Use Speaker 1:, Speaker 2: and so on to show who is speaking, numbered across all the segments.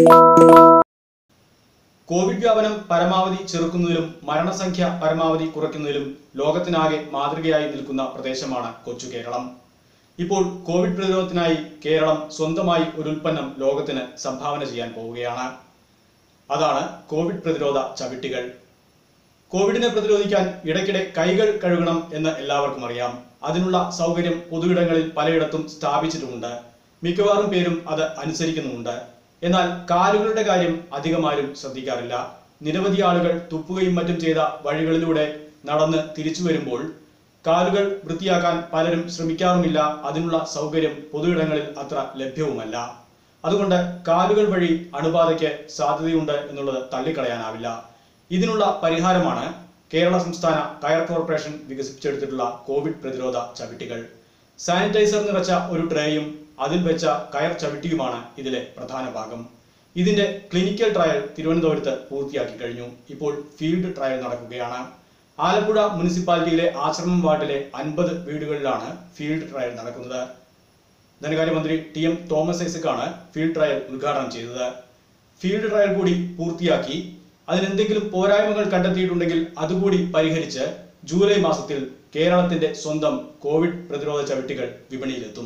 Speaker 1: Covid വ്യാപനം പരമാവധി ചെറുക്കുന്നതിലും മരണസംഖ്യ പരമാവധി കുറയ്ക്കുന്നതിലും ലോകത്തിനാകെ മാതൃകയായി നിൽക്കുന്ന പ്രദേശമാണ് കൊച്ചു കേരളം ഇപ്പോൾ കോവിഡ് പ്രതിരോധത്തിനായി കേരളം സ്വന്തമായി ഒരു ഉൽപ്പന്നം ലോകത്തിന് സംഭാവന ചെയ്യാൻ പോവുകയാണ് അതാണ് കോവിഡ് പ്രതിരോധ ചവിട്ടികൾ കോവിഡിനെ പ്രതിരോധിക്കാൻ ഇടയ്ക്കിടെ കൈകൾ കഴുകണം എന്ന് എല്ലാവർക്കും അറിയാം അതിനുള്ള സൗകര്യം പൊതുയിടങ്ങളിൽ പലയിടത്തും സ്ഥാപിച്ചിട്ടുമുണ്ട് മിക്കവാറും പേരും അത് അനുസരിക്കുന്നുമുണ്ട് എന്നാൽ കാലുകളുടെ കാര്യം അധികമാരും ശ്രദ്ധിക്കാറില്ല നിരവധി ആളുകൾ തുപ്പുകയും മറ്റും ചെയ്ത വഴികളിലൂടെ നടന്ന് തിരിച്ചു വരുമ്പോൾ കാലുകൾ വൃത്തിയാക്കാൻ പലരും ശ്രമിക്കാറുമില്ല അതിനുള്ള സൗകര്യം പൊതുയിടങ്ങളിൽ അത്ര ലഭ്യവുമല്ല അതുകൊണ്ട് കാലുകൾ വഴി അണുബാധയ്ക്ക് സാധ്യതയുണ്ട് എന്നുള്ളത് തള്ളിക്കളയാനാവില്ല ഇതിനുള്ള പരിഹാരമാണ് കേരള സംസ്ഥാന കയർ കോർപ്പറേഷൻ വികസിപ്പിച്ചെടുത്തിട്ടുള്ള കോവിഡ് പ്രതിരോധ ചവിട്ടികൾ സാനിറ്റൈസർ നിറച്ച ഒരു ട്രേയും അതിൽ വെച്ച കയർ ചവിട്ടിയുമാണ് ഇതിലെ പ്രധാന ഭാഗം ഇതിന്റെ ക്ലിനിക്കൽ ട്രയൽ തിരുവനന്തപുരത്ത് പൂർത്തിയാക്കി കഴിഞ്ഞു ഇപ്പോൾ ഫീൽഡ് ട്രയൽ നടക്കുകയാണ് ആലപ്പുഴ മുനിസിപ്പാലിറ്റിയിലെ ആശ്രമം വാർഡിലെ അൻപത് വീടുകളിലാണ് ഫീൽഡ് ട്രയൽ നടക്കുന്നത് ധനകാര്യമന്ത്രി ടി എം തോമസ് ഐസക്കാണ് ഫീൽഡ് ട്രയൽ ഉദ്ഘാടനം ചെയ്തത് ഫീൽഡ് ട്രയൽ കൂടി പൂർത്തിയാക്കി അതിനെന്തെങ്കിലും പോരായ്മകൾ കണ്ടെത്തിയിട്ടുണ്ടെങ്കിൽ അതുകൂടി പരിഹരിച്ച് ജൂലൈ മാസത്തിൽ കേരളത്തിന്റെ സ്വന്തം കോവിഡ് പ്രതിരോധ ചവിട്ടികൾ വിപണിയിലെത്തും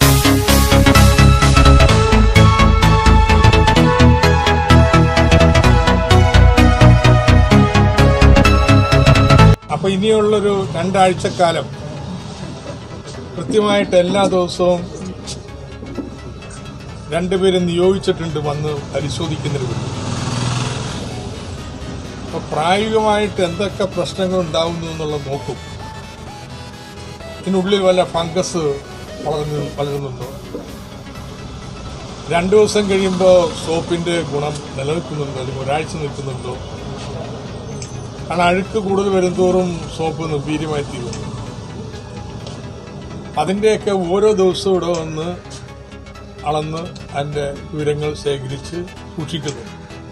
Speaker 2: അപ്പൊ ഇനിയുള്ളൊരു രണ്ടാഴ്ചക്കാലം കൃത്യമായിട്ട് എല്ലാ ദിവസവും രണ്ടുപേരും നിയോഗിച്ചിട്ടുണ്ട് വന്ന് പരിശോധിക്കുന്നതിന് വേണ്ടി അപ്പൊ പ്രായോഗികമായിട്ട് എന്തൊക്കെ പ്രശ്നങ്ങൾ ഉണ്ടാവുന്നു എന്നുള്ളത് നോക്കും ഇതിനുള്ളിൽ വല്ല ഫംഗസ് വളർന്നു വളരുന്നുണ്ടോ രണ്ടു ദിവസം കഴിയുമ്പോൾ സോപ്പിന്റെ ഗുണം നിലനിൽക്കുന്നുണ്ടോ അല്ലെങ്കിൽ ഒരാഴ്ച നിൽക്കുന്നുണ്ടോ കാരണം അഴുക്ക് കൂടുതൽ വരുംതോറും സോപ്പ് നിർവീര്യമായി തീരും അതിന്റെയൊക്കെ ഓരോ ദിവസവും ഇവിടെ വന്ന് അളന്ന് അതിന്റെ വിവരങ്ങൾ ശേഖരിച്ച് സൂക്ഷിക്കുന്നു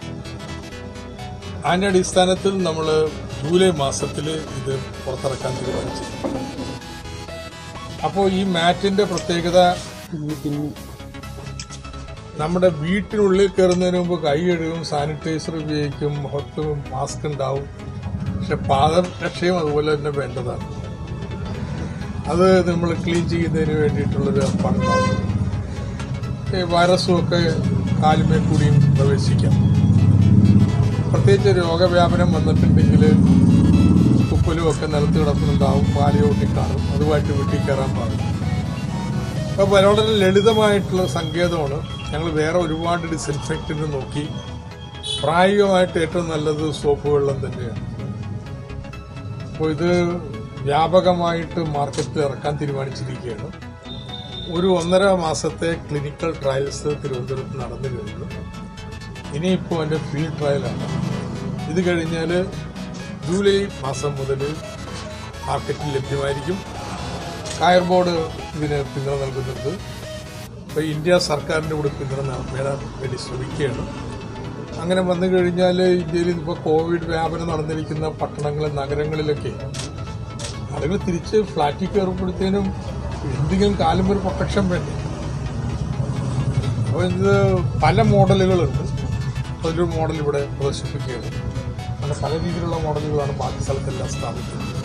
Speaker 2: അതിന്റെ അടിസ്ഥാനത്തിൽ നമ്മൾ ജൂലൈ മാസത്തിൽ ഇത് പുറത്തിറക്കാൻ തീരുമാനിച്ചു അപ്പോൾ ഈ മാറ്റിന്റെ പ്രത്യേകത നമ്മുടെ വീട്ടിനുള്ളിൽ കയറുന്നതിന് മുമ്പ് കൈ കഴുകും സാനിറ്റൈസർ ഉപയോഗിക്കും മുഖത്ത് മാസ്ക് ഉണ്ടാവും പക്ഷെ പാദരക്ഷയും അതുപോലെ തന്നെ വേണ്ടതാണ് അത് നമ്മൾ ക്ലീൻ ചെയ്യുന്നതിന് വേണ്ടിയിട്ടുള്ളൊരു ഏർപ്പാടുണ്ടാവും ഈ വൈറസും ഒക്കെ കാലുമേ കൂടിയും പ്രവേശിക്കാം പ്രത്യേകിച്ച് രോഗവ്യാപനം വന്നിട്ടുണ്ടെങ്കിൽ തുപ്പലും ഒക്കെ നിലത്ത് കിടക്കുന്നുണ്ടാവും പാലയോട്ടി കാണും അതുമായിട്ട് വീട്ടിൽ കയറാൻ പാടില്ല അപ്പോൾ വളരെ ലളിതമായിട്ടുള്ള സങ്കേതമാണ് ഞങ്ങൾ വേറെ ഒരുപാട് ഡിസിൻഫെക്റ്റന്റ് നോക്കി പ്രായോഗികമായിട്ട് ഏറ്റവും നല്ലത് സോപ്പ് വെള്ളം തന്നെയാണ് അപ്പോൾ ഇത് വ്യാപകമായിട്ട് മാർക്കറ്റിൽ ഇറക്കാൻ തീരുമാനിച്ചിരിക്കുകയാണ് ഒരു ഒന്നര മാസത്തെ ക്ലിനിക്കൽ ട്രയൽസ് തിരുവനന്തപുരത്ത് നടന്നു കഴിഞ്ഞു ഇനിയിപ്പോൾ എൻ്റെ ഫീൽഡ് ട്രയലാണ് ഇത് കഴിഞ്ഞാൽ ജൂലൈ മാസം മുതൽ മാർക്കറ്റിൽ ലഭ്യമായിരിക്കും കായർ ബോർഡ് ഇതിന് പിന്തുണ നൽകുന്നുണ്ട് അപ്പോൾ ഇന്ത്യ സർക്കാരിൻ്റെ കൂടെ പിന്തുണ ന- നേടാൻ വേണ്ടി ശ്രമിക്കുകയാണ് അങ്ങനെ വന്നു കഴിഞ്ഞാൽ ഇന്ത്യയിൽ ഇപ്പോൾ കോവിഡ് വ്യാപനം നടന്നിരിക്കുന്ന പട്ടണങ്ങളിൽ നഗരങ്ങളിലൊക്കെ ആളുകൾ തിരിച്ച് ഫ്ലാറ്റിൽ കയറുമ്പോഴത്തേനും എന്തെങ്കിലും കാലം ഒരു പ്രൊട്ടക്ഷൻ വേണ്ടേ അപ്പോൾ ഇത് പല മോഡലുകളുണ്ട് അതിലൊരു മോഡൽ ഇവിടെ പ്രദർശിപ്പിക്കുകയാണ് അങ്ങനെ പല രീതിയിലുള്ള മോഡലുകളാണ് ബാക്കി സ്ഥലത്തെല്ലാം സ്ഥാപിക്കുന്നത്